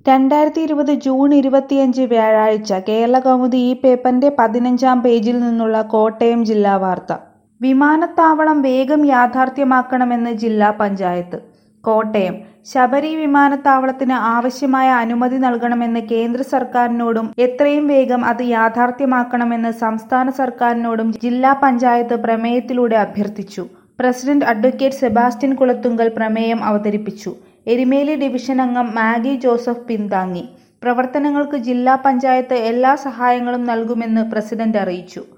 രണ്ടായിരത്തി ഇരുപത് ജൂൺ ഇരുപത്തിയഞ്ച് വ്യാഴാഴ്ച കേരളകൗമുദി ഈ പേപ്പറിന്റെ പതിനഞ്ചാം പേജിൽ നിന്നുള്ള കോട്ടയം ജില്ലാ വാർത്ത വിമാനത്താവളം വേഗം യാഥാർത്ഥ്യമാക്കണമെന്ന് ജില്ലാ പഞ്ചായത്ത് കോട്ടയം ശബരി വിമാനത്താവളത്തിന് ആവശ്യമായ അനുമതി നൽകണമെന്ന് കേന്ദ്ര സർക്കാരിനോടും എത്രയും വേഗം അത് യാഥാർത്ഥ്യമാക്കണമെന്ന് സംസ്ഥാന സർക്കാരിനോടും ജില്ലാ പഞ്ചായത്ത് പ്രമേയത്തിലൂടെ അഭ്യർത്ഥിച്ചു പ്രസിഡന്റ് അഡ്വക്കേറ്റ് സെബാസ്റ്റ്യൻ കുളത്തുങ്കൽ പ്രമേയം അവതരിപ്പിച്ചു എരുമേലി ഡിവിഷൻ അംഗം മാഗി ജോസഫ് പിന്താങ്ങി പ്രവർത്തനങ്ങൾക്ക് ജില്ലാ പഞ്ചായത്ത് എല്ലാ സഹായങ്ങളും നൽകുമെന്ന് പ്രസിഡന്റ് അറിയിച്ചു